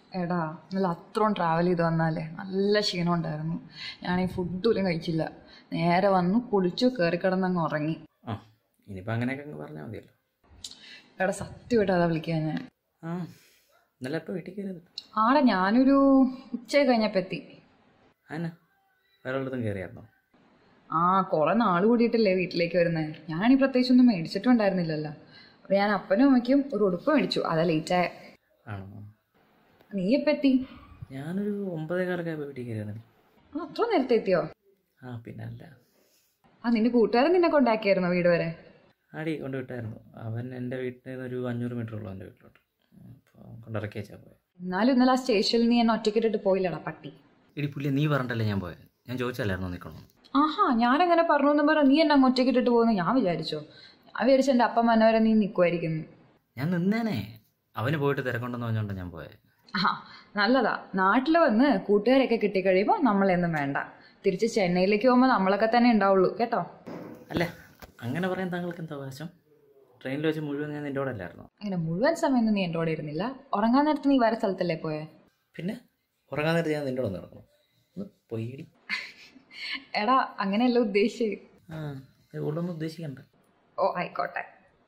എടാ നല്ല അത്രയും ട്രാവൽ ചെയ്ത് വന്നാലേ നല്ല ക്ഷീണം ഉണ്ടായിരുന്നു ഞാൻ ഈ ഫുഡ് പോലും കഴിച്ചില്ല നേരെ വന്നു കുളിച്ചു കയറി കിടന്നങ്ങ് ഉറങ്ങി ആ ഇനിയിപ്പോൾ അങ്ങനെയൊക്കെ അങ്ങ് പറഞ്ഞാൽ മതിയല്ലോ എടാ സത്യമായിട്ട് അതാ വിളിക്കാൻ ഞാൻ ആ ഇന്നലെ എപ്പോൾ വീട്ടിൽ കയറിയത് ആടെ ഞാനൊരു ഉച്ച കഴിഞ്ഞപ്പോൾ എത്തി അതിനാ വേറെ വല്ലതും കയറിയായിരുന്നോ ആ കുറെ നാൾ കൂടിയിട്ടല്ലേ വീട്ടിലേക്ക് വരുന്നത് ഞാനീ പ്രത്യേകിച്ചൊന്നും മേടിച്ചിട്ടും ഉണ്ടായിരുന്നില്ലല്ലോ അപ്പോൾ ഞാൻ അപ്പനും അമ്മയ്ക്കും ഒരു ഉടുപ്പ് മേടിച്ചു അതാ ലേറ്റായ ആണോ നീ എപ്പോൾ എത്തി ഞാനൊരു ഒമ്പതേ കാലൊക്കെ ആയപ്പോൾ വീട്ടിൽ കയറിയായിരുന്നു ആ അത്ര നേരത്തെ എത്തിയോ ആ പിന്നെ അല്ല ആ നിന്റെ കൂട്ടുകാരൻ നിന്നെ കൊണ്ടാക്കിയായിരുന്നോ വീട് വരെ ആടി കൊണ്ടുവിട്ടായിരുന്നു അവൻ എൻ്റെ വീട്ടിൽ നിന്ന് ഒരു അഞ്ഞൂറ് മീറ്റർ ഉള്ളൂ എൻ്റെ വീട്ടിലോട്ട് അപ്പോൾ കൊണ്ടിറക്കി വെച്ചാൽ പോയത് എന്നാലും ഇന്നലെ ആ സ്റ്റേഷനിൽ നീ എന്നെ ഒറ്റയ്ക്കിട്ടിട്ട് പോയില്ലടാ പട്ടി ഇടി പുള്ളി നീ പറഞ്ഞിട്ടല്ലേ ഞാൻ പോയത് ഞാൻ ചോദിച്ചല്ലായിരുന്നോ നിൽക്കണം ആഹാ ഞാനങ്ങനെ പറഞ്ഞു എന്ന് പറഞ്ഞ നീ എന്നെ അങ്ങ് ഒറ്റയ്ക്കിട്ടിട്ട് പോകുന്നു ഞാൻ വിചാരിച്ചോ ഞാൻ വിചാരിച്ചു എൻ്റെ അപ്പം മനോരെ നീ നിൽക്കുമായിരിക്കുന്നു ഞാൻ നിന്നേനെ അവന് പോയിട്ട് തിരക്കുണ്ടെന്ന് പറഞ്ഞുകൊണ്ട് ഞാൻ പോയത് ആ നല്ലതാ നാട്ടിൽ വന്ന് കൂട്ടുകാരൊക്കെ കിട്ടിക്കഴിയുമ്പോൾ നമ്മളെന്നും വേണ്ട തിരിച്ച് ചെന്നൈയിലേക്ക് പോകുമ്പോൾ നമ്മളൊക്കെ തന്നെ ഉണ്ടാവുള്ളൂ കേട്ടോ അല്ല അങ്ങനെ പറയാൻ താങ്കൾക്ക് എന്താ അവകാശം ട്രെയിനിൽ വെച്ച് മുഴുവൻ ഞാൻ നിൻ്റെ കൂടെ അല്ലായിരുന്നോ അങ്ങനെ മുഴുവൻ സമയമൊന്നും നീ എൻ്റെ കൂടെ ഇരുന്നില്ല ഉറങ്ങാൻ നേരത്ത് നീ വേറെ സ്ഥലത്തല്ലേ പോയേ പിന്നെ ഉറങ്ങാൻ നേരത്തെ ഞാൻ നിൻ്റെ കൂടെ ഒന്ന് നടക്കണം ഒന്ന് പൊയ്യടി എടാ അങ്ങനെയല്ല ഉദ്ദേശിച്ച് ആ കൂടുതലൊന്നും ഉദ്ദേശിക്കണ്ട ഓ ആയിക്കോട്ടെ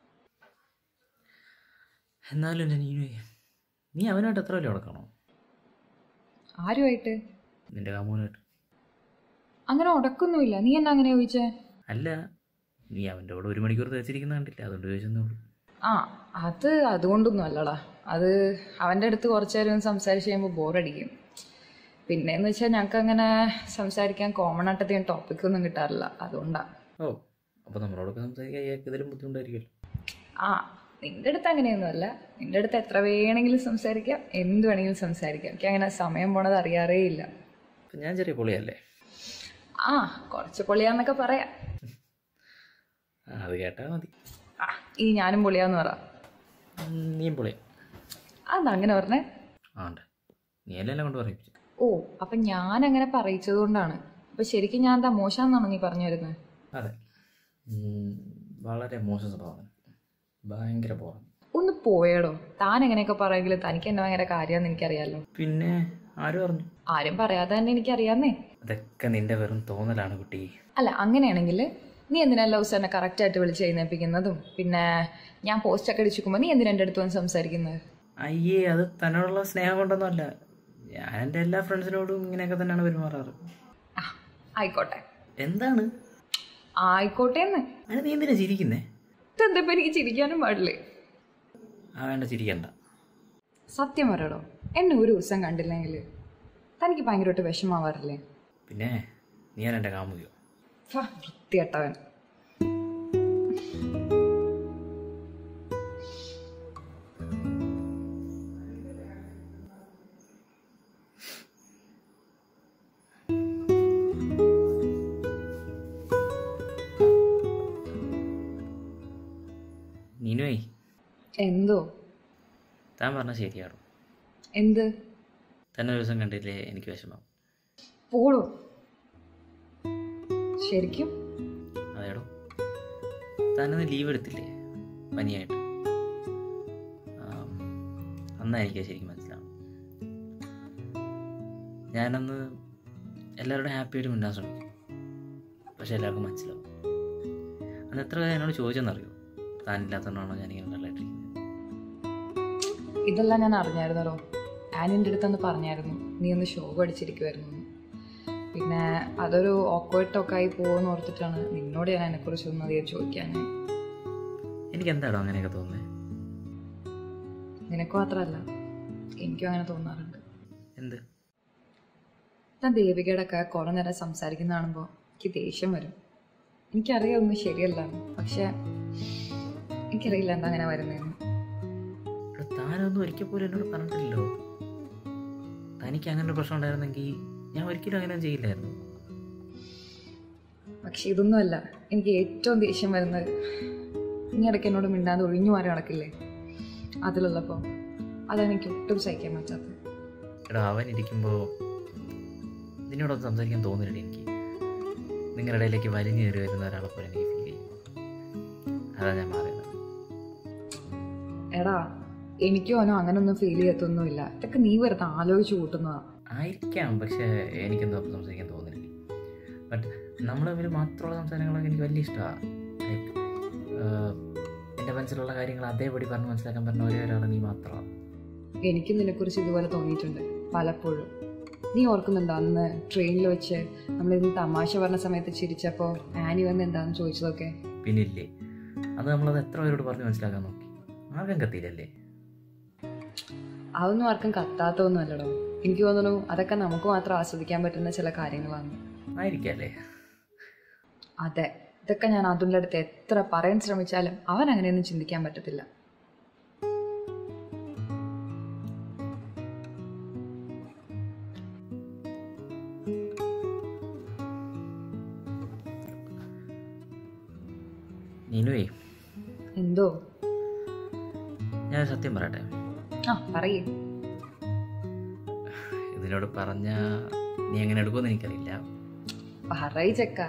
എന്നാലും എൻ്റെ നീനുവേ നീ അവനായിട്ട് എത്ര വലിയ ഉടക്കണോ ആരുമായിട്ട് നിൻ്റെ കാമൂനായിട്ട് അങ്ങനെ ഉടക്കൊന്നുമില്ല നീ എന്നാ അങ്ങനെ ചോദിച്ചേ അല്ല നീ അവൻ്റെ കൂടെ ഒരു മണിക്കൂർ തേച്ചിരിക്കുന്ന കണ്ടില്ല അതുകൊണ്ട് ചോദിച്ചെന്നേ ഉള്ളൂ ആ അത് അതുകൊണ്ടൊന്നും അല്ലടാ അത് അവൻ്റെ അടുത്ത് കുറച്ച് നേരം സംസാരിച്ച് കഴിയുമ്പോൾ ബോറടിക്കും പിന്നെന്ന് വെച്ചാൽ ഞങ്ങൾക്ക് അങ്ങനെ സംസാരിക്കാൻ കോമൺ ആയിട്ട് അധികം ടോപ്പിക് ഒന്നും കിട്ടാറില്ല അതുകൊണ്ടാണ് ഓ അപ്പോൾ നമ്മളോടൊക്കെ സംസാരിക്കാൻ ഇയാൾക്ക് ഇതിലും ബുദ്ധിമുട്ടായിരിക്കുമല്ലോ ആ നിന്റെ അടുത്ത് അങ്ങനെയൊന്നുമല്ല നിന്റെ അടുത്ത് എത്ര വേണമെങ്കിലും സംസാരിക്കാം എന്ത് വേണമെങ്കിലും സംസാരിക്കാം എനിക്ക് അങ്ങനെ സമയം പോണത് അറിയാറേ ഇല്ല അപ്പം ഞാൻ ചെറിയ പൊളിയല്ലേ ആ കുറച്ച് പൊളിയാന്നൊക്കെ പറയാം ആ അത് കേട്ടാൽ മതി ആ ഇനി ഞാനും പൊളിയാന്ന് പറ ഉം, നീയും പൊളിയാ അതെന്താ അങ്ങനെ പറഞ്ഞേ ആണ്ട് നീ എല്ലാം കൊണ്ട് പറയിപ്പിച്ചു ഓ അപ്പം ഞാൻ അങ്ങനെ പറയിച്ചത് കൊണ്ടാണ് അപ്പം ശരിക്കും ഞാൻ എന്താ മോശമെന്നാണോ നീ പറഞ്ഞു വരുന്നത് അതെ ഉം, വളരെ മോശം സ്വഭാവം ഭയങ്കര ബോധം ഒന്ന് പോയേടോ താൻ എങ്ങനെയൊക്കെ പറയുമെങ്കിലും തനിക്ക് എന്നെ ഭയങ്കര കാര്യമാണെന്ന് എനിക്കറിയാലോ പിന്നെ ആര് പറഞ്ഞു ആരും പറയാതെ തന്നെ എനിക്കറിയാന്നേ അതൊക്കെ നിന്റെ വെറും തോന്നലാണ് കുട്ടി അല്ല അങ്ങനെയാണെങ്കിൽ നീ എന്തിനാ ലൗസ് എന്നെ കറക്റ്റായിട്ട് വിളിച്ച് എഴുന്നേൽപ്പിക്കുന്നതും പിന്നെ ഞാൻ പോസ്റ്റൊക്കെ അടിച്ചിരിക്കുമ്പോൾ നീ എന്തിനാ എൻ്റെ അടുത്ത് വന്ന് സംസാരിക്കുന്നത് അയ്യേ അത് തന്നോടുള്ള സ്നേഹം കൊണ്ടൊന്നുമല്ല ഞാൻ എൻ്റെ എല്ലാ ഫ്രണ്ട്സിനോടും ഇങ്ങനെയൊക്കെ തന്നെയാണ് പെരുമാറാറ് ആ ആയിക്കോട്ടെ എന്താണ് ആയിക്കോട്ടെ എന്ന് അതിന് നീ എന്തിനാ ചിരിക്കുന്നേ ഇതെന്താ ഇപ്പം എനിക്ക് ചിരിക്കാനും പാടില്ലേ ആ വേണ്ട ചിരിക്കണ്ട സത്യം പറയടോ എന്നെ ഒരു ദിവസം കണ്ടില്ലെങ്കിൽ തനിക്ക് ഭയങ്കരമായിട്ട് വിഷമാവാറില്ലേ പിന്നെ നീ ഞാൻ എൻ്റെ കാമുകയോ ഫ, വൃത്തികെട്ടവൻ നീനുവേ എന്തോ താൻ പറഞ്ഞ ശരിയാണോ എന്ത് തന്നെ ഒരു ദിവസം കണ്ടില്ലേ എനിക്ക് വിഷമം പോടോ ശരിക്കും അതേടോ താനന്ന് ലീവ് എടുത്തില്ലേ പനിയായിട്ട് ആം, അന്നാ എനിക്ക് ശരിക്കും മനസ്സിലാവും ഞാനന്ന് എല്ലാവരോടും ഹാപ്പിയായിട്ട് മിണ്ടാൻ ശ്രമിക്കും പക്ഷെ എല്ലാവർക്കും മനസ്സിലാവും അന്ന് എത്ര പേര് എന്നോട് ചോദിച്ചെന്നറിയോ താനില്ലാത്തതുകൊണ്ടാണോ ഞാനിങ്ങനെ നല്ലതായിട്ടിരിക്കുന്നത് ഇതെല്ലാം ഞാൻ അറിഞ്ഞായിരുന്നല്ലോ ഞാൻ എൻ്റെ അടുത്തൊന്ന് പറഞ്ഞായിരുന്നു നീ ഒന്ന് ഷോക്ക് അടിച്ചിരിക്കുമായിരുന്നു എന്ന്. പിന്നെ അതൊരു ഓക്വേർഡ് ടോക്കായി പോകുമെന്ന് ഓർത്തിട്ടാണ് നിന്നോട് ഞാൻ അതിനെക്കുറിച്ച് ഒന്നും അധികം ചോദിക്കാൻ എനിക്ക് എന്താണോ അങ്ങനെയൊക്കെ തോന്നുന്നത് നിനക്ക് മാത്രമല്ല എനിക്കും അങ്ങനെ തോന്നാറുണ്ട് എന്ത് ഞാൻ ദേവികയുടെ ഒക്കെ കുറേ നേരം സംസാരിക്കുന്ന കാണുമ്പോൾ എനിക്ക് ദേഷ്യം വരും എനിക്കറിയാം ഒന്നും ശരിയല്ല പക്ഷെ എനിക്കറിയില്ല എന്താ അങ്ങനെ വരുന്നതെന്ന് എടാ, താനൊന്നും ഒരിക്കൽ പോലും എന്നോട് പറഞ്ഞിട്ടില്ലല്ലോ തനിക്ക് അങ്ങനെ ഒരു പ്രശ്നം ഉണ്ടായിരുന്നെങ്കിൽ ഞാൻ ഒരിക്കലും അങ്ങനെ ചെയ്യില്ലായിരുന്നു പക്ഷെ ഇതൊന്നുമല്ല എനിക്ക് ഏറ്റവും ദേഷ്യം വരുന്നത് നീ ഇടയ്ക്ക് എന്നോട് മിണ്ടാതെ ഒഴിഞ്ഞു മാറി നടക്കില്ലേ അതിലുള്ളപ്പോൾ അതെനിക്ക് ഒട്ടും സഹിക്കാൻ പറ്റാത്തത് എടാ അവൻ ഇരിക്കുമ്പോൾ നിന്നോടൊന്ന് സംസാരിക്കാൻ തോന്നില്ല എനിക്ക് നിങ്ങളുടെ ഇടയിലേക്ക് വലിഞ്ഞു കയറി വരുന്ന ഒരാളെ പോലെ എനിക്ക് ഫീൽ ചെയ്യും അതാ ഞാൻ മാറിയത് എടാ എനിക്കും അവനോ അങ്ങനൊന്നും ഫീൽ ചെയ്യത്തൊന്നുമില്ല ഇതൊക്കെ നീ വെറുതെ ആലോചിച്ച് കൂട്ടുന്നതാ ആയിരിക്കാം പക്ഷേ എനിക്കെന്തോ അപ്പം സംസാരിക്കാൻ തോന്നുന്നില്ല ബട്ട് നമ്മൾ തമ്മിൽ മാത്രമുള്ള സംസാരങ്ങളൊക്കെ എനിക്ക് വലിയ ഇഷ്ടമാണ് ലൈക്ക് എൻ്റെ മനസ്സിലുള്ള കാര്യങ്ങൾ അതേപടി പറഞ്ഞ് മനസ്സിലാക്കാൻ പറഞ്ഞ ഒരേ ഒരാൾ നീ മാത്രമാണ് എനിക്കും നിന്നെക്കുറിച്ച് ഇതുപോലെ തോന്നിയിട്ടുണ്ട് പലപ്പോഴും നീ ഓർക്കുന്നുണ്ടോ അന്ന് ട്രെയിനിൽ വെച്ച് നമ്മളിന്ന് തമാശ പറഞ്ഞ സമയത്ത് ചിരിച്ചപ്പോൾ ആനി വന്ന് എന്താണെന്ന് ചോദിച്ചതൊക്കെ പിന്നില്ലേ അത് നമ്മളത് എത്ര പേരോട് പറഞ്ഞ് മനസ്സിലാക്കാൻ നോക്കി ആർക്കും കത്തിയില്ലല്ലേ അതൊന്നും ആർക്കും കത്താത്തൊന്നും അല്ലടോ എനിക്ക് തോന്നുന്നു അതൊക്കെ നമുക്ക് മാത്രം ആസ്വദിക്കാൻ പറ്റുന്ന ചില കാര്യങ്ങളാണ് ആയിരിക്കല്ലേ അതെ ഇതൊക്കെ ഞാൻ അതുൻ്റെ അടുത്ത് എത്ര പറയാൻ ശ്രമിച്ചാലും അവൻ അങ്ങനെയൊന്നും ചിന്തിക്കാൻ പറ്റത്തില്ല നീനുവേ എന്തോ ഞാൻ സത്യം പറയട്ടെ ആ പറയേ ഇതിനോട് പറഞ്ഞ നീ എങ്ങനെ എടുക്കുമെന്ന് എനിക്കറിയില്ല പറയ് ചെക്ക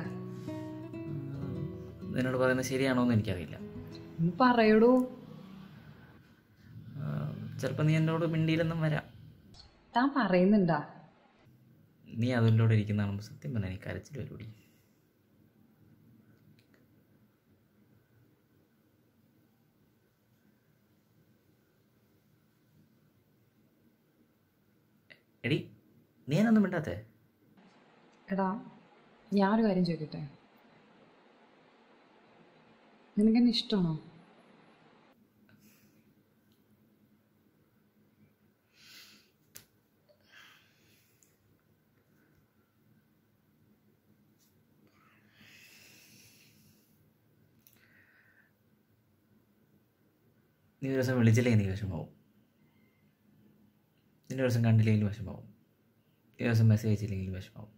ഇതിനോട് പറയുന്നത് ശരിയാണോ എന്ന് എനിക്കറിയില്ല നീ പറയടൂ ചിലപ്പോൾ നീ എന്നോട് മിണ്ടിയില്ലെന്നും വരാം താൻ പറയുന്നുണ്ടാ നീ അതിലൂടെ ഇരിക്കുന്ന കാണുമ്പോൾ സത്യം പറഞ്ഞാൽ എനിക്ക് കരച്ചിൽ വരുകൂടി എടി നീ എന്നൊന്നും മിണ്ടാത്തേ എടാ ഞാനൊരു കാര്യം ചോദിക്കട്ടെ നിനക്കെന്നെ ഇഷ്ടമാണോ നീ ഒരു ദിവസം വിളിച്ചില്ലെങ്കിൽ എനിക്ക് വിഷമാവും നിന്നെ ഒരു ദിവസം കണ്ടില്ലെങ്കിൽ വിഷമാവും ഈ ദിവസം മെസ്സേജ് അയച്ചില്ലെങ്കിൽ വിഷമാവും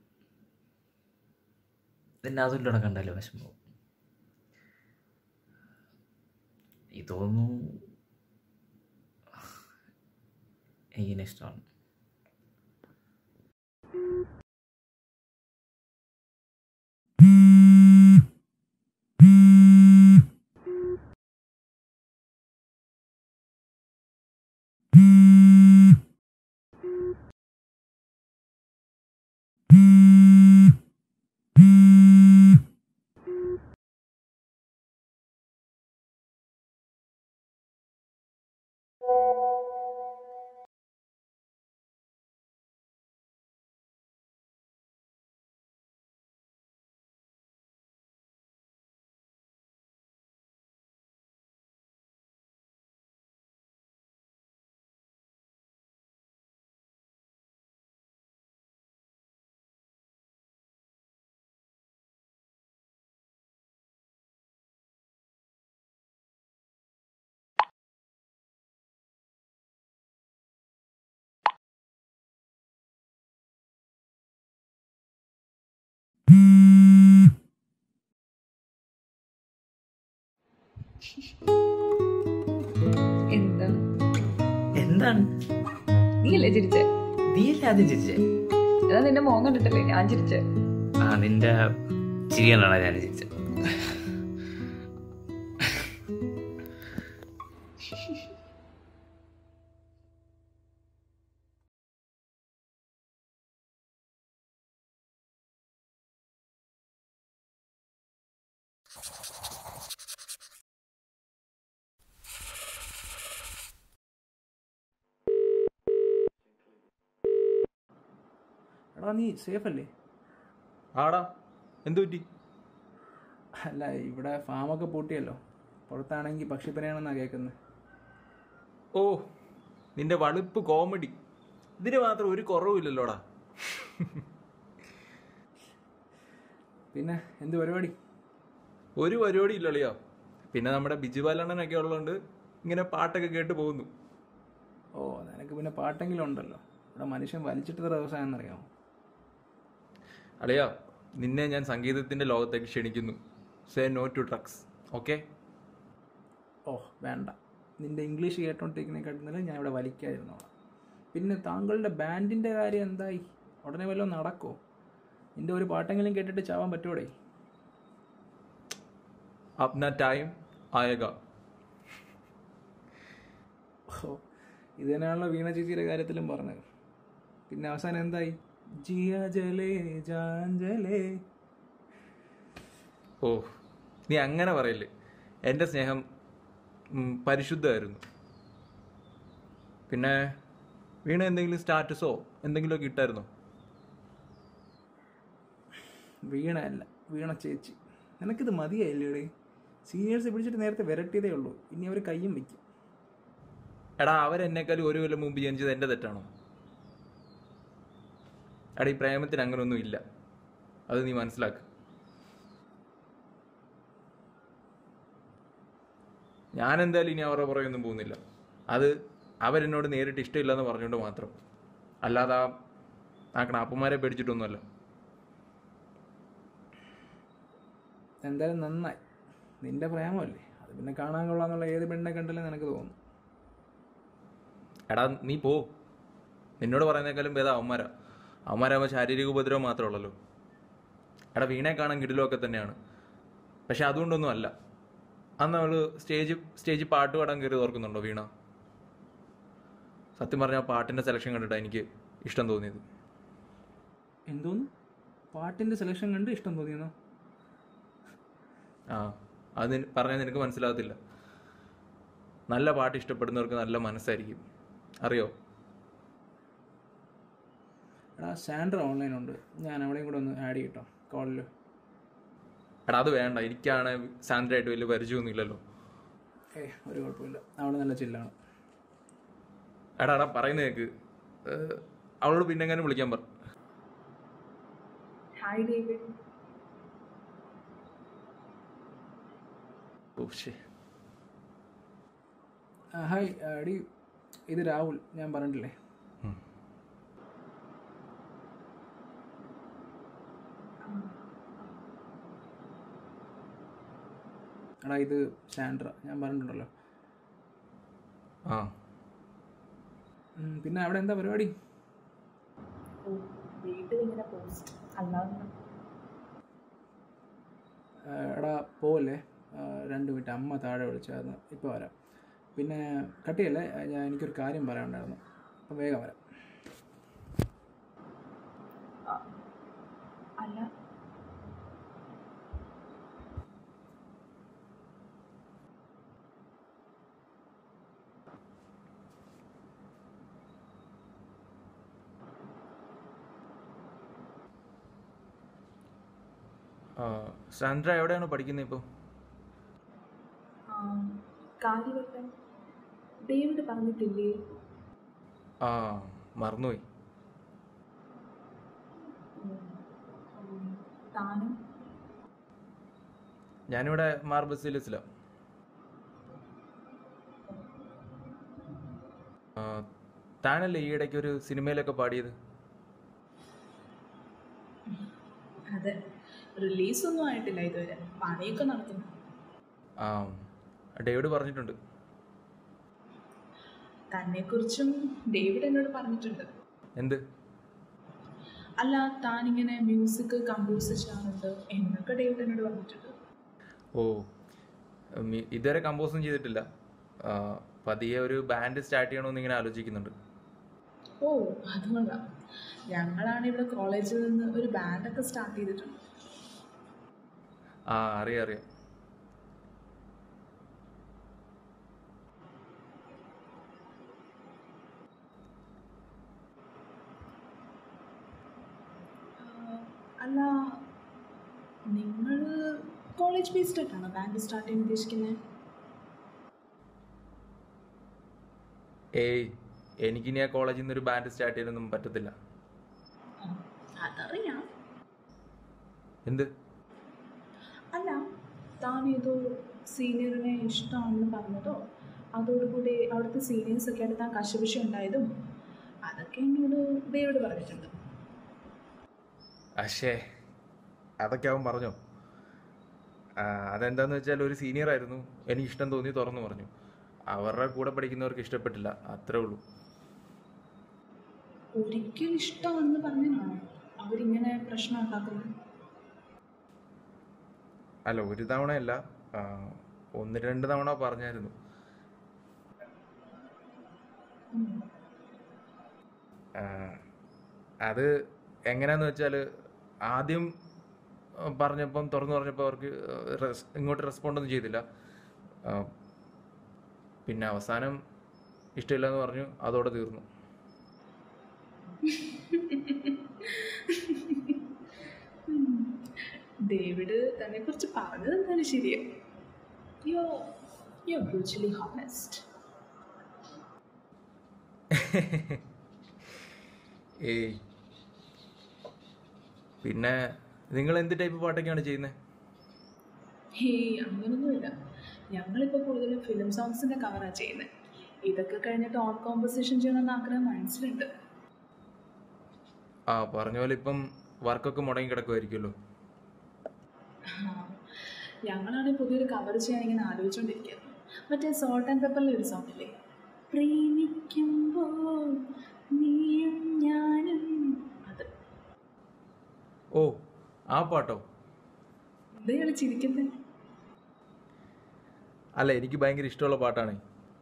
നിന്നെ അതിലൂടെ കണ്ടാലും വിഷമാവും ഇതൊന്നും എനിക്കിനെ ഇഷ്ടമാണ് എന്താ എന്താണ് നീ അല്ലേ ചിരിച്ചേ നീയല്ലേ ആദ്യം ചിരിച്ചേ എന്നാ നിന്റെ മോൻ കണ്ടിട്ടല്ലേ ഞാൻ ചിരിച്ചേ ആ നിന്റെ ചിരിയാണോ ഞാൻ ചിരിച്ചത് എടാ നീ സേഫ് അല്ലേ ആടാ എന്തു പറ്റി അല്ല ഇവിടെ ഫാമൊക്കെ പൂട്ടിയല്ലോ പുറത്താണെങ്കിൽ പക്ഷിപ്പനിയാണെന്നാണ് കേൾക്കുന്നത് ഓ നിന്റെ വളുപ്പ് കോമഡി ഇതിന് മാത്രം ഒരു കുറവുമില്ലല്ലോടാ പിന്നെ എന്ത് പരിപാടി ഒരു പരിപാടി ഇല്ലളിയോ പിന്നെ നമ്മുടെ ബിജു ബാലണ്ണനൊക്കെ ഉള്ളതുകൊണ്ട് ഇങ്ങനെ പാട്ടൊക്കെ കേട്ട് പോകുന്നു ഓ നിനക്ക് പിന്നെ പാട്ടെങ്കിലും ഉണ്ടല്ലോ ഇവിടെ മനുഷ്യൻ വലിച്ചിട്ട് ദിവസമാണെന്നറിയാമോ അളിയാ നിന്നെ ഞാൻ സംഗീതത്തിന്റെ ലോകത്തേക്ക് ക്ഷണിക്കുന്നു say no to drugs okay ഓ വേണ്ട നിന്റെ ഇംഗ്ലീഷ് കേട്ടോണ്ടിരിക്കുന്നതിനെക്കാട്ടും ഞാൻ ഇവിടെ വലിക്കാതിരുന്നോളാം പിന്നെ താങ്കളുടെ ബാൻഡിൻ്റെ കാര്യം എന്തായി ഉടനെ വല്ലതും നടക്കോ നിന്റെ ഒരു പാട്ടെങ്കിലും കേട്ടിട്ട് ചാവാൻ പറ്റുമോടെ അപ്ന ടൈം ആയക ഓ ഇത് തന്നെയാണല്ലോ വീണ ചേച്ചിയുടെ കാര്യത്തിലും പറഞ്ഞത് പിന്നെ അവസാനം എന്തായി ജിയ ജലേ ജാഞ്ചലേ ഓ നീ അങ്ങനെ പറയില്ലേ എൻ്റെ സ്നേഹം ഉം, പരിശുദ്ധമായിരുന്നു പിന്നെ വീണ എന്തെങ്കിലും സ്റ്റാറ്റസോ എന്തെങ്കിലുമൊക്കെ ഇട്ടായിരുന്നോ വീണ അല്ല വീണ ചേച്ചി നിനക്കിത് മതിയായില്ലേടേ സീനിയേഴ്സ് പിടിച്ചിട്ട് നേരത്തെ വിരട്ടിയതേ ഉള്ളൂ ഇനി അവർ കയ്യും വയ്ക്കും എടാ അവരെന്നേക്കാളും ഒരു കൊല്ലം മുമ്പ് ജനിച്ചത് എൻ്റെ തെറ്റാണോ എടാ ഈ പ്രേമത്തിന് അങ്ങനെയൊന്നും ഇല്ല അത് നീ മനസ്സിലാക്ക് ഞാൻ എന്തായാലും ഇനി അവരുടെ പുറകെയൊന്നും പോകുന്നില്ല അത് അവരെന്നോട് നേരിട്ട് ഇഷ്ടമില്ലെന്ന് പറഞ്ഞുകൊണ്ട് മാത്രം അല്ലാതെ ആ ആ കണാപ്പന്മാരെ പേടിച്ചിട്ടൊന്നുമല്ല എന്തായാലും നന്നായി നിന്റെ പ്രേമമല്ലേ അത് പിന്നെ കാണാൻ കൊള്ളാന്നുള്ള ഏത് പെണ്ണെ കണ്ടല്ലേ നിനക്ക് തോന്നും എടാ നീ പോ നിന്നോട് പറയുന്നേക്കാളും ഭേദം അവന്മാരാ അവന്മാരാകുമ്പോൾ ശാരീരിക ഉപദ്രവം മാത്രമേ ഉള്ളല്ലോ എടാ വീണെ കാണാൻ കിടിലൊക്കെ തന്നെയാണ് പക്ഷെ അതുകൊണ്ടൊന്നും അല്ല അന്ന് അവള് സ്റ്റേജ് സ്റ്റേജിൽ പാട്ട് പാടാൻ കയറി ഓർക്കുന്നുണ്ടോ വീണ സത്യം പറഞ്ഞാൽ പാട്ടിൻ്റെ സെലക്ഷൻ കണ്ടിട്ടാണ് എനിക്ക് ഇഷ്ടം തോന്നിയത് എന്തോന്നു പാട്ടിന്റെ സെലക്ഷൻ കണ്ട് ഇഷ്ടം തോന്നിയെന്നോ ആ അത് നിന- പറഞ്ഞാൽ നിനക്ക് മനസ്സിലാകത്തില്ല നല്ല പാട്ട് ഇഷ്ടപ്പെടുന്നവർക്ക് നല്ല മനസ്സായിരിക്കും അറിയോ എടാ സാൻഡ്ര ഓൺലൈൻ ഉണ്ട് ഞാൻ അവളെയും കൂടെ ഒന്ന് ആഡ് ചെയ്യട്ടോ കോളിൽ എടാ അത് വേണ്ട എനിക്കാണ് സാന്ദ്രയായിട്ട് വലിയ പരിചയമൊന്നും ഇല്ലല്ലോ ഏ ഒരു കുഴപ്പമില്ല അവൾ നല്ല ചില്ലാണ് എടാ എടാ പറയുന്ന കേക്ക് ഏഹ്, അവളോട് പിന്നെ എങ്ങനെ വിളിക്കാൻ പറ ഹായ് ഡേവിഡ് ഓ ശേ ഹായ് അടി ഇത് രാഹുൽ ഞാൻ പറഞ്ഞിട്ടില്ലേ എടാ ഇത് സാൻഡ്ര ഞാൻ പറഞ്ഞിട്ടുണ്ടല്ലോ ആ ഉം, പിന്നെ അവിടെ എന്താ പരിപാടി ഓ വീട്ടിൽ ഇങ്ങനെ പോസ്റ്റ് അല്ലാതെ ആ, എടാ പോവല്ലേ ആ, രണ്ട് മിനിറ്റ് അമ്മ താഴെ വിളിച്ചായിരുന്നു ഇപ്പോൾ വരാം പിന്നെ കട്ടിയല്ലേ ഞാൻ എനിക്കൊരു കാര്യം പറയാനുണ്ടായിരുന്നു അപ്പം വേഗം വരാം അല്ല ആ, സാന്ദ്ര എവിടെയാണ് പഠിക്കുന്നത് ഇപ്പോൾ ആ, കാര്യവട്ടം ഡേവിഡ് പറഞ്ഞിട്ടില്ലേ ആ മറന്നുപോയി ഉം, ഉം, താനും ഞാനിവിടെ മാർ ബസീലിസിലാണ് ആ, താനല്ലേ ഈ ഇടയ്ക്ക് ഒരു സിനിമയിലൊക്കെ പാടിയത് അതെ റിലീസ് ഒന്നും ആയിട്ടില്ല ഇതുവരെ പണിയൊക്കെ നടക്കുന്നു ആ ഡേവിഡ് പറഞ്ഞിട്ടുണ്ട് തന്നെക്കുറിച്ചും ഡേവിഡ് എന്നോട് പറഞ്ഞിട്ടുണ്ട് എന്ത് അല്ല താൻ ഇങ്ങനെ മ്യൂസിക് കമ്പോസ് ചെയ്യാറുണ്ട് എന്നൊക്കെ ഡേവിഡ് എന്നോട് പറഞ്ഞിട്ടുണ്ട് ഓ ഉം, ഇതുവരെ കമ്പോസൊന്നും ചെയ്തിട്ടില്ല ആ, പതിയെ ഒരു ബാൻഡ് സ്റ്റാർട്ട് ചെയ്യണമെന്ന് ഇങ്ങനെ ആലോചിക്കുന്നുണ്ട് ഓ അത് കൊള്ളാം ഞങ്ങളാണ് ഇവിടെ കോളേജിൽ നിന്ന് ഒരു ബാൻഡൊക്കെ സ്റ്റാർട്ട് ചെയ്തിട്ടുണ്ട് ആ അറിയാം അറിയാം ആഹ് അല്ല നിങ്ങൾ കോളേജ് ബേസ്ഡ് ആയിട്ടാണോ ബാൻഡ് സ്റ്റാർട്ട് ചെയ്യാൻ ഉദ്ദേശിക്കുന്നത് ഏയ് എനിക്കിനി ആ കോളേജിൽ നിന്ന് ഒരു ബാൻഡ് സ്റ്റാർട്ട് ചെയ്യാനൊന്നും പറ്റത്തില്ല അതറിയാം എന്ത് അല്ല താൻ ഏതോ സീനിയറിനെ ഇഷ്ടമാണെന്ന് പറഞ്ഞതോ അതോടുകൂടി അവിടുത്തെ സീനിയേഴ്സ് ഒക്കെ ആയിട്ട് താൻ കശപിശ ഉണ്ടായതും അതൊക്കെ എന്നോട് ദേവോട് പറഞ്ഞിട്ടുണ്ട് അശേ അതൊക്കെ അവൻ പറഞ്ഞോ ആ, അതെന്താന്ന് വെച്ചാൽ ഒരു സീനിയർ ആയിരുന്നു എനിക്ക് ഇഷ്ടം തോന്നി തുറന്നു പറഞ്ഞു അവരുടെ കൂടെ പഠിക്കുന്നവർക്ക് ഇഷ്ടപ്പെട്ടില്ല അത്രേ ഉള്ളൂ ഒരിക്കലും ഇഷ്ടമാണെന്ന് പറഞ്ഞാണോ അവരിങ്ങനെ പ്രശ്നം ഉണ്ടാക്കുന്നത് അല്ല ഒരു തവണയല്ല ആ, ഒന്ന് രണ്ട് തവണ പറഞ്ഞായിരുന്നു ഒന്നുമില്ല ആ, അത് എങ്ങനെയാന്ന് വെച്ചാൽ ആദ്യം ആ, പറഞ്ഞപ്പം തുറന്നു പറഞ്ഞപ്പോൾ അവർക്ക് റെസ്- ഇങ്ങോട്ട് റെസ്പോണ്ട് ഒന്നും ചെയ്തില്ല ആ, പിന്നെ അവസാനം ഇഷ്ടമില്ല എന്ന് പറഞ്ഞു അതോടെ തീർന്നു ഡേവിഡ് തന്നെ കുറിച്ച് പറഞ്ഞത് എന്താണ് ശരിയാണ് യോ യോ ബ്രൂച്ച്ലി ഹോണസ്റ്റ് ഏയ് പിന്നെ നിങ്ങൾ എന്ത് ടൈപ്പ് പാട്ടൊക്കെയാണ് ചെയ്യുന്നത് ഹേയ് അങ്ങനൊന്നുമില്ല ഞങ്ങളിപ്പോൾ കൂടുതലും ഫിലിം സോങ്സിൻ്റെ കവറാണ് ചെയ്യുന്നത് ഇതൊക്കെ കഴിഞ്ഞിട്ട് ഓൺ കോമ്പോസിഷൻ ചെയ്യണമെന്ന് ആഗ്രഹം മനസ്സിലുണ്ട് ആ പറഞ്ഞ പോലെ ഇപ്പം വർക്കൊക്കെ മുടങ്ങി കിടക്കുമായിരിക്കുമല്ലോ ഞങ്ങളാണെങ്കിൽ പുതിയൊരു കവർ ചെയ്യാൻ ഇങ്ങനെ ആലോചിച്ചുകൊണ്ടിരിക്കുകയായിരുന്നു മറ്റേ സോൾട്ട് ആൻഡ് പെപ്പറിലെ ഒരു സോങ് ഇല്ലേ പ്രേമിക്കുമ്പോൾ നീയും ഞാനും അത് ഓ ആ പാട്ടോ എന്താണ് ചിരിക്കുന്നത് അല്ല എനിക്ക് ഭയങ്കര ഇഷ്ടമുള്ള പാട്ടാണ്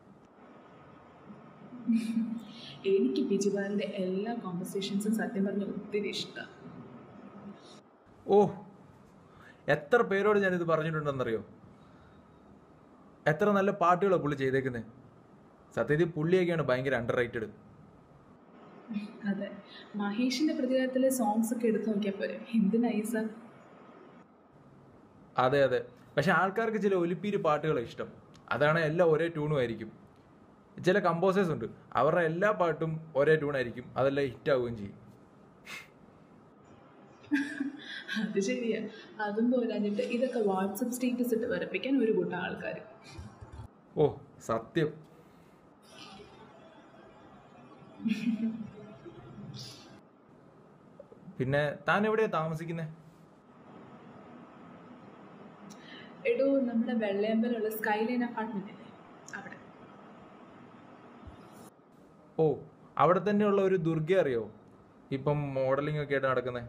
എനിക്ക് ബിജുബാലിൻ്റെ എല്ലാ കോമ്പസിഷൻസും സത്യം പറഞ്ഞ ഒത്തിരി ഇഷ്ടമാണ് ഓ എത്ര പേരോട് ഞാനിത് പറഞ്ഞിട്ടുണ്ടെന്നറിയോ എത്ര നല്ല പാട്ടുകളാണ് പുള്ളി ചെയ്തേക്കുന്നത് സത്യത്തിൽ പുള്ളിയൊക്കെയാണ് ഭയങ്കര അണ്ടർ റേറ്റഡ് അതെ മഹേഷിൻ്റെ പ്രതികാരത്തിലെ സോങ്സ് ഒക്കെ എടുത്തു നോക്കിയാൽ പോരെ എന്ത് നൈസാ അതെ അതെ പക്ഷെ ആൾക്കാർക്ക് ചില ഒലിപ്പീര് പാട്ടുകളാണ് ഇഷ്ടം അതാണ് എല്ലാം ഒരേ ട്യൂണും ആയിരിക്കും ചില കമ്പോസേഴ്സ് ഉണ്ട് അവരുടെ എല്ലാ പാട്ടും ഒരേ ട്യൂണായിരിക്കും അതെല്ലാം ഹിറ്റ് ആവുകയും ചെയ്യും അത് ശരിയാ അതും പോരാഞ്ഞിട്ട് ഇതൊക്കെ വാട്സപ്പ് സ്റ്റേറ്റസ് ഇട്ട് വരപ്പിക്കാൻ ഒരു കൂട്ടം ആൾക്കാർ ഓ സത്യം പിന്നെ താൻ എവിടെയാ താമസിക്കുന്നത് എടോ നമ്മുടെ വെള്ളയമ്പലുള്ള സ്കൈലൈൻ അപ്പാർട്ട്മെന്റ് അല്ലേ അവിടെ ഓ അവിടെ തന്നെയുള്ള ഒരു ദുർഗ അറിയോ ഇപ്പം മോഡലിംഗ് ഒക്കെ ആയിട്ട് നടക്കുന്നത്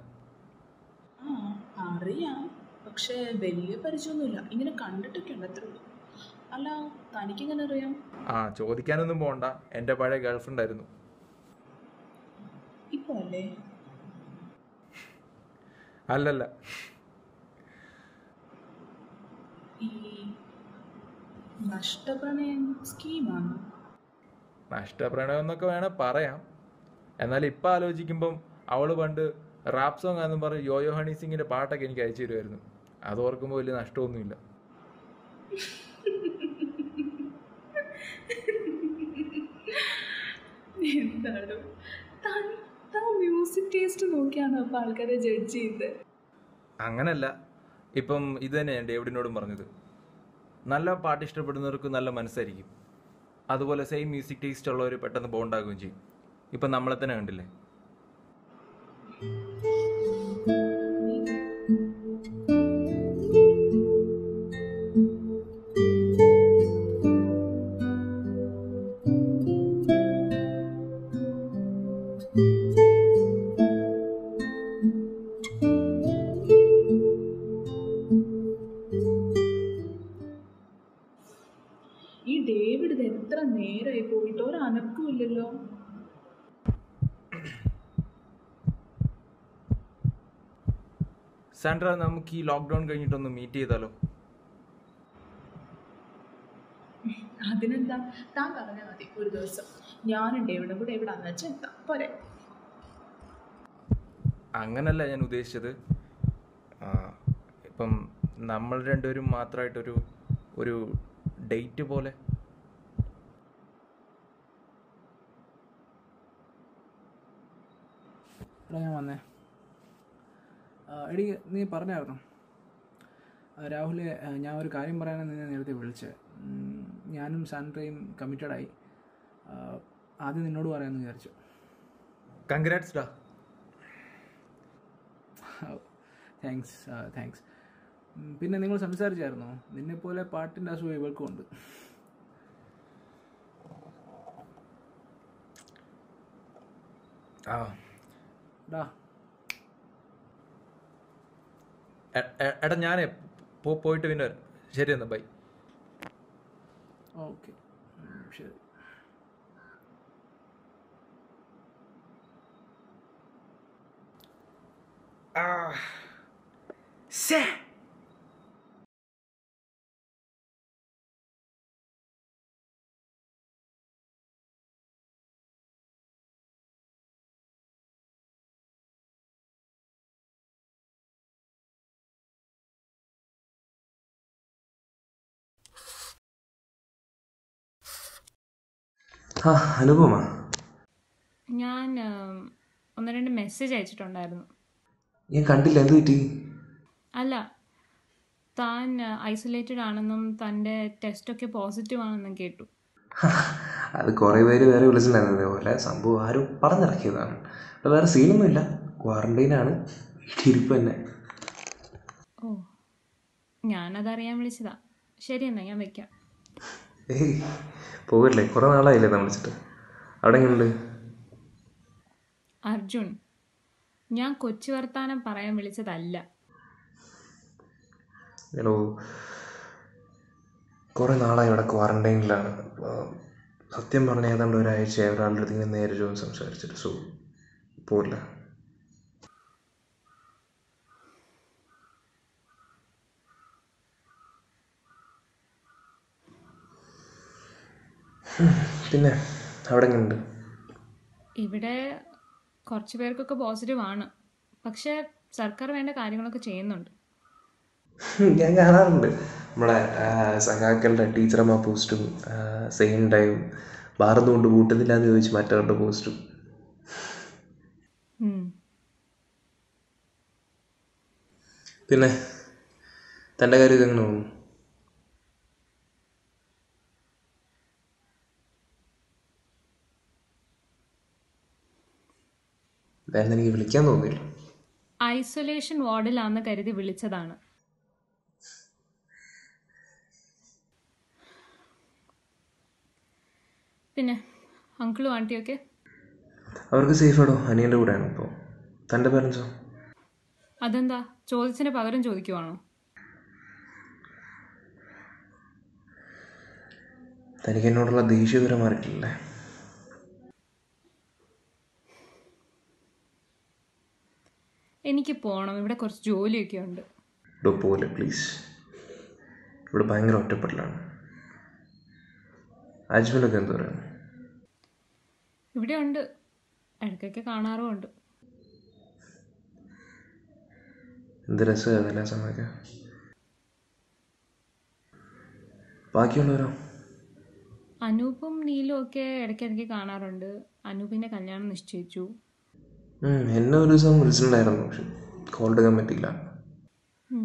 ആ അറിയാം പക്ഷേ വലിയ പരിചയമൊന്നുമില്ല ഇങ്ങനെ കണ്ടിട്ടൊക്കെ ഉണ്ട് അത്രേ ഉള്ളൂ അല്ല തനിക്കെങ്ങനെ അറിയാം ആ ചോദിക്കാനൊന്നും പോകണ്ട എൻ്റെ പഴയ ഗേൾഫ്രണ്ട് ആയിരുന്നു ഇപ്പോൾ അല്ലേ അല്ലല്ല ഈ നഷ്ടപ്രണയം സ്കീമാണ് നഷ്ടപ്രണയം എന്നൊക്കെ വേണേൽ പറയാം എന്നാൽ ഇപ്പം ആലോചിക്കുമ്പം അവള് പണ്ട് റാപ്പ് സോങ് ആണെന്ന് പറഞ്ഞ് യോയോ ഹണി സിംഗിൻ്റെ പാട്ടൊക്കെ എനിക്ക് അയച്ചു തരുമായിരുന്നു അത് ഓർക്കുമ്പോൾ വലിയ നഷ്ടമൊന്നുമില്ല എന്താണ് താൻ താൻ മ്യൂസിക് ടേസ്റ്റ് നോക്കിയാണോ അപ്പോൾ ആൾക്കാരെ ജഡ്ജ് ചെയ്തത് അങ്ങനല്ല ഇപ്പം ഇത് തന്നെ ഞാൻ ഡേവിഡിനോടും പറഞ്ഞത് നല്ല പാട്ട് ഇഷ്ടപ്പെടുന്നവർക്ക് നല്ല മനസ്സായിരിക്കും അതുപോലെ സെയിം മ്യൂസിക് ടേസ്റ്റ് ഉള്ളവർ പെട്ടെന്ന് ബോണ്ടാകുകയും ചെയ്യും ഇപ്പം നമ്മളെ തന്നെ കണ്ടില്ലേ ഈ ഡേവിഡ് ഇത് എത്ര നേരമായി പോയിട്ട് ഒരു അനക്കും ഇല്ലല്ലോ സാൻഡ്ര നമുക്ക് ഈ ലോക്ക്ഡൗൺ കഴിഞ്ഞിട്ടൊന്ന് മീറ്റ് ചെയ്താലോ അതിനെന്താ താൻ പറഞ്ഞാൽ മതി ഒരു ദിവസം ഞാനും ഡേവിഡും കൂടെ ഇവിടെ അന്ന് വെച്ചാൽ എത്താം പോരെ അങ്ങനല്ല ഞാൻ ഉദ്ദേശിച്ചത് ആ, ഇപ്പം നമ്മൾ രണ്ടുപേരും മാത്രമായിട്ടൊരു ഒരു ഡേറ്റ് പോലെ എടാ ഞാൻ വന്നേ ആ, എടി നീ പറഞ്ഞായിരുന്നു ആ, രാഹുലെ ആ, ഞാൻ ഒരു കാര്യം പറയാനാണ് നിന്നെ നേരത്തെ വിളിച്ചത് ഉം, ഞാനും സാൻഡ്രയും കമ്മിറ്റഡായി ആദ്യം നിന്നോട് പറയാമെന്ന് വിചാരിച്ചു കൺഗ്രാറ്റ്സ് ഡാ താങ്ക്സ് താങ്ക്സ് പിന്നെ നിങ്ങൾ സംസാരിച്ചായിരുന്നോ നിന്നെപ്പോലെ പാട്ടിൻ്റെ അസുഖം ഇവൾക്കും ഉണ്ട് ആ ഡാ എ- എ- എടാ ഞാനേ പോ- പോയിട്ട് പിന്നെ വരാം ശരി എന്നാ ബൈ ഓക്കെ ശരി ആ അനുപമ ഞാൻ ഉം, ഒന്ന് രണ്ട് മെസ്സേജ് അയച്ചിട്ടുണ്ടായിരുന്നു ഞാൻ കണ്ടില്ല എന്ത് പറ്റി അല്ല താൻ ഐസൊലേറ്റഡ് ആണെന്നും തൻ്റെ ടെസ്റ്റൊക്കെ പോസിറ്റീവ് ആണെന്നും കേട്ടു അത് കുറേ പേര് വേറെ വിളിച്ചിട്ടുണ്ടായിരുന്നു ഇതേപോലെ സംഭവം ആരും പറഞ്ഞിറക്കിയതാണ് ഇവിടെ വേറെ സീനൊന്നുമില്ല ക്വാറന്റൈനാണ് വീട്ടിലിരിപ്പ് തന്നെ ഓ ഞാനതറിയാൻ വിളിച്ചതാ ശരി എന്നാ ഞാൻ വെക്കാം ഏയ് പോകല്ലേ കുറേ നാളായില്ലേ നമ്മൾ വിളിച്ചിട്ട് അവിടെ എങ്ങനെയുണ്ട് അർജുൻ ഞാൻ കൊച്ചു വർത്താനം പറയാൻ വിളിച്ചതല്ല എടോ കുറേ നാളായി ഇവിടെ ക്വാറന്റൈനിലാണ് സത്യം പറഞ്ഞ ഏതാണ്ട് ഒരാഴ്ച ഒരാളുടെ അടുത്ത് ഇങ്ങനെ നേരെ ചോദിച്ച് സംസാരിച്ചിട്ട് സോ പോരില്ല പിന്നെ അവിടെ എങ്ങനെയുണ്ട് ഇവിടെ കുറച്ച് പേർക്കൊക്കെ പോസിറ്റീവ് ആണ് പക്ഷേ സർക്കാർ വേണ്ട കാര്യങ്ങളൊക്കെ ചെയ്യുന്നുണ്ട് ഞാൻ കാണാറുണ്ട് നമ്മളെ ആ, സഖാക്കളുടെ ടീച്ചറമ്മ പോസ്റ്റും സെയിം ടൈം ബാർന്ന് കൊണ്ട് കൂട്ടുന്നില്ല എന്ന് ചോദിച്ച് മറ്റവരുടെ പോസ്റ്റും ഉം. പിന്നെ തൻ്റെ കാര്യം ഇതെങ്ങനെ പോകുന്നു എന്തായാലും എനിക്ക് വിളിക്കാൻ തോന്നിയില്ല ഐസൊലേഷൻ വാർഡിലാന്ന് കരുതി വിളിച്ചതാണ് പിന്നെ അങ്കിളും ആൻറ്റിയൊക്കെ അവർക്ക് സേഫാടോ അനിയൻ്റെ കൂടെയാണ് ഇപ്പോൾ തൻ്റെ പാരൻസോ അതെന്താ ചോദിച്ചതിന് പകരം ചോദിക്കുവാണോ തനിക്ക് എന്നോടുള്ള ദേഷ്യം ഇതുവരെ മാറിയിട്ടില്ലേ എനിക്ക് പോകണം ഇവിടെ കുറച്ച് ജോലിയൊക്കെ ഉണ്ട് ഡോ പോലെ പ്ലീസ് ഇവിടെ ഭയങ്കര ഒറ്റപ്പെടലാണ് അജ്മലൊക്കെ എന്താ പറയുക ഇവിടെ ഉണ്ട് ഇടയ്ക്കൊക്കെ കാണാറുമുണ്ട് എന്ത് രസമായിരുന്നു എല്ലാ സമയമൊക്കെ ബാക്കിയുള്ളവരോ അനൂപും നീലും ഒക്കെ ഇടയ്ക്കിടയ്ക്ക് കാണാറുണ്ട് അനൂപിൻ്റെ കല്യാണം നിശ്ചയിച്ചു ഉം, എന്നെ ഒരു ദിവസം വിളിച്ചിട്ടുണ്ടായിരുന്നു പക്ഷെ കോൾ എടുക്കാൻ പറ്റിയില്ല ഉം.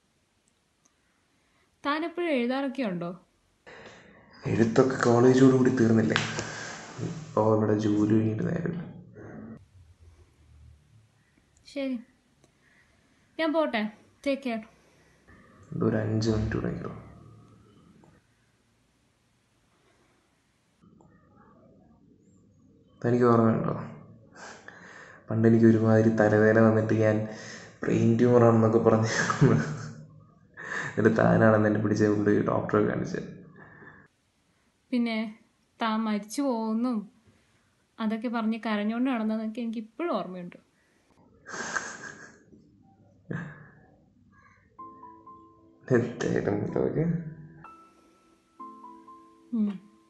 താൻ എപ്പോഴും എഴുതാറൊക്കെ ഉണ്ടോ എഴുത്തൊക്കെ കോളേജോട് കൂടി തീർന്നില്ലേ ഇപ്പോൾ ഇവിടെ ജോലി കഴിഞ്ഞിട്ട് നേരമില്ല ശരി ഞാൻ പോട്ടെ ടേക്ക് കെയർ ഇത് ഒരു അഞ്ച് മിനിറ്റ് കൂടെ എങ്കിലും തനിക്ക് ഓർമ്മയുണ്ടോ പണ്ട് എനിക്ക് ഒരുമാതിരി തലവേദന വന്നിട്ട് ഞാൻ ബ്രെയിൻ ട്യൂമറാണെന്നൊക്കെ പറഞ്ഞ് എന്നിട്ട് താനാണെന്ന് എന്നെ പിടിച്ച് കൊണ്ട് ഡോക്ടറെ കാണിച്ചത് പിന്നെ താൻ മരിച്ചു പോകുന്നും അതൊക്കെ പറഞ്ഞ് കരഞ്ഞുകൊണ്ട് നടന്നതൊക്കെ എനിക്ക് ഇപ്പോഴും ഓർമ്മയുണ്ട് എന്തായാലും ഇതൊക്കെ ഉം.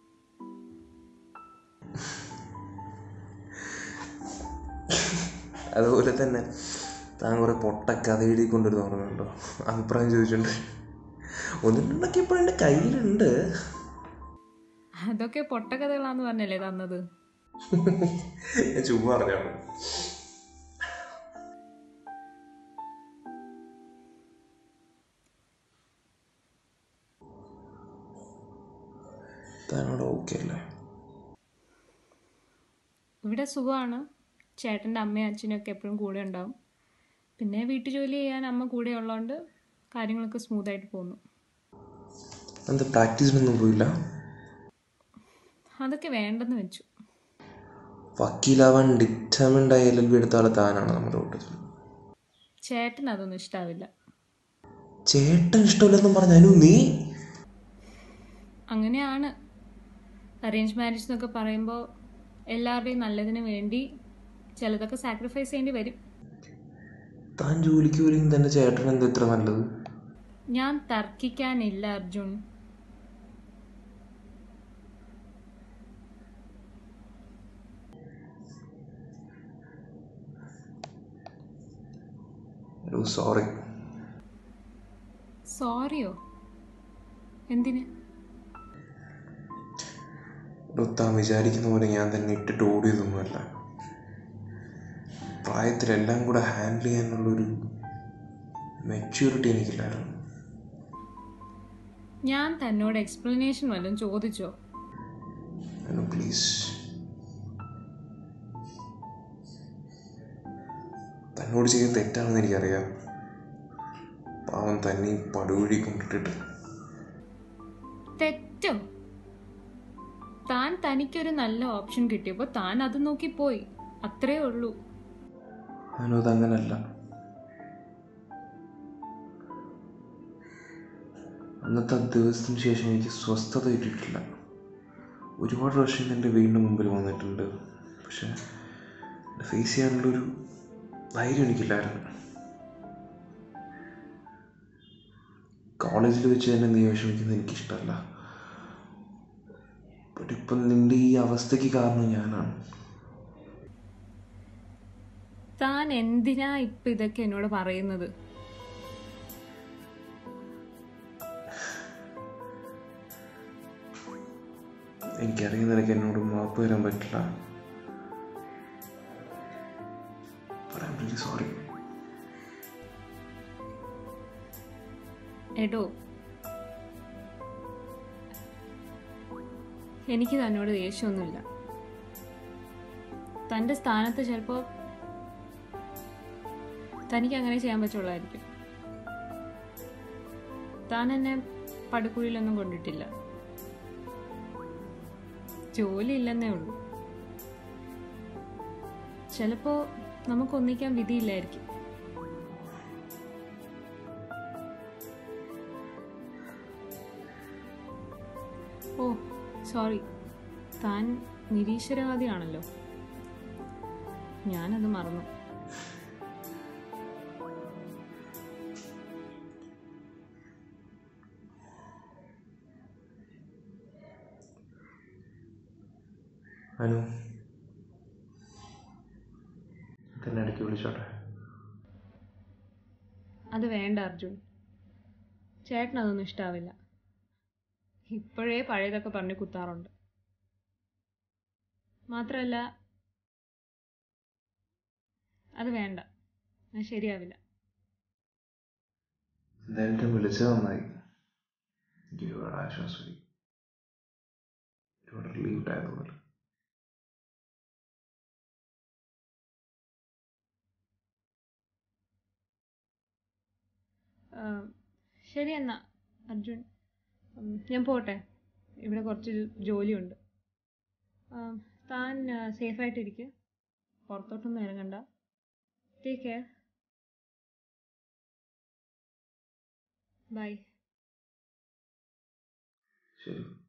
അതുപോലെ തന്നെ താൻ കുറേ പൊട്ട കഥ എഴുതി കൊണ്ടിരുന്ന ഓർമ്മയുണ്ടോ അഭിപ്രായം ചോദിച്ചിട്ടുണ്ട് ഒന്ന് രണ്ടൊക്കെ ഇപ്പോൾ എൻ്റെ കയ്യിലുണ്ട് അതൊക്കെ പൊട്ടക്കഥകളാന്ന് പറഞ്ഞല്ലേ തന്നത് ഞാൻ ചുമ്മാ പറഞ്ഞാണ് താനോട് ഓക്കെ അല്ലേ ഇവിടെ സുഖമാണ് ചേട്ടൻ്റെ അമ്മയും അച്ഛനും ഒക്കെ എപ്പോഴും കൂടെ ഉണ്ടാവും പിന്നെ വീട്ടു ജോലി ചെയ്യാൻ അമ്മ കൂടെ ഉള്ളതുകൊണ്ട് കാര്യങ്ങളൊക്കെ സ്മൂത്തായിട്ട് പോകുന്നു എന്താ പ്രാക്ടീസിനൊന്നും പോയില്ല അതൊക്കെ വേണ്ടെന്ന് വെച്ചു വക്കീലാവാൻ ഡിറ്റർമിൻഡ് ആയ എൽ എൽ ബി എടുത്ത ആളെ താനാണ് നമ്മുടെ കൂട്ടത്തിൽ ചേട്ടൻ അതൊന്നും ഇഷ്ടാവില്ല ചേട്ടൻ ഇഷ്ടമില്ലെന്നും പറഞ്ഞു അനു നീ അങ്ങനെയാണ് അറേഞ്ച് മാരേജ് എന്നൊക്കെ പറയുമ്പോൾ എല്ലാവരുടെയും നല്ലതിന് വേണ്ടി ചിലതൊക്കെ സാക്രിഫൈസ് ചെയ്യേണ്ടി വരും താൻ ജോലിക്ക് പോലും തന്നെ ചേട്ടൻ എന്താ ഇത്ര നല്ലത് ഞാൻ തർക്കിക്കാനില്ല അർജുൻ ഒരു സോറി സോറിയോ എന്തിന് എടോ താൻ വിചാരിക്കുന്ന പോലെ ഞാൻ തന്നെ ഇട്ടിട്ട് ഓടിയതൊന്നുമല്ല പ്രായത്തിലെല്ലാം കൂടെ ഹാൻഡിൽ ചെയ്യാനുള്ളൊരു മെച്യൂരിറ്റി എനിക്കില്ലായിരുന്നു ഞാൻ തന്നോട് എക്സ്പ്ലനേഷൻ വല്ലതും ചോദിച്ചോ അനു പ്ലീസ് തന്നോട് ചെയ്ത തെറ്റാണെന്ന് എനിക്കറിയാം പാവം തന്നെ ഈ പടുകുഴി കൊണ്ടിട്ടിട്ട് തെറ്റോ താൻ തനിക്കൊരു നല്ല ഓപ്ഷൻ കിട്ടിയപ്പോൾ താൻ അത് നോക്കി പോയി അത്രേ ഉള്ളൂ അനു അതങ്ങനല്ല അന്നത്തെ ആ ദിവസത്തിന് ശേഷം എനിക്ക് സ്വസ്ഥത കിട്ടിയിട്ടില്ല ഒരുപാട് പ്രാവശ്യം എൻ്റെ വീടിൻ്റെ മുമ്പിൽ വന്നിട്ടുണ്ട് പക്ഷെ ഫേസ് ചെയ്യാനുള്ളൊരു ധൈര്യം എനിക്കില്ലായിരുന്നു കോളേജിൽ വെച്ച് തന്നെ നീ വിഷമിക്കുന്നത് എനിക്കിഷ്ടമല്ല ബട്ട് ഇപ്പം നിൻ്റെ ഈ അവസ്ഥയ്ക്ക് കാരണം ഞാനാണ് താൻ എന്തിനാ ഇപ്പൊ ഇതൊക്കെ എന്നോട് പറയുന്നത് എനിക്കറിയാം നിനക്ക് എന്നോട് മാപ്പ് തരാൻ പറ്റില്ല പറയാൻ really സോറി എടോ എനിക്ക് തന്നോട് ദേഷ്യമൊന്നുമില്ല തൻ്റെ സ്ഥാനത്ത് ചിലപ്പോൾ തനിക്ക് അങ്ങനെ ചെയ്യാൻ പറ്റുള്ളായിരിക്കും താൻ എന്നെ പടുക്കുഴിയിലൊന്നും കൊണ്ടിട്ടില്ല ജോലി ഇല്ലെന്നേ ഉള്ളൂ ചിലപ്പോൾ നമുക്ക് ഒന്നിക്കാൻ വിധിയില്ലായിരിക്കും ഓ സോറി താൻ നിരീശ്വരവാദിയാണല്ലോ ഞാനത് മറന്നു അനു തന്നെ ഇടയ്ക്ക് വിളിച്ചോട്ടെ അത് വേണ്ട അർജുൻ ചേട്ടൻ അതൊന്നും ഇഷ്ടാവില്ല ഇപ്പോഴേ പഴയതൊക്കെ പറഞ്ഞു കുത്താറുണ്ട് മാത്രമല്ല അത് വേണ്ട അത് ശരിയാവില്ല എന്തായാലും വിളിച്ചത് നന്നായി എനിക്ക് ഒരുപാട് ആശ്വാസമായി ഒരുപാട് റിലീവ്ഡ് ആയതുപോലെ ആ, ശരി എന്നാ അർജുൻ ഉം, ഞാൻ പോട്ടെ ഇവിടെ കുറച്ച് ജോലിയുണ്ട് ആ, താൻ സേഫായിട്ടിരിക്കുക പുറത്തോട്ടൊന്നും ഇറങ്ങണ്ട ടേക്ക് കെയർ ബൈ ശരി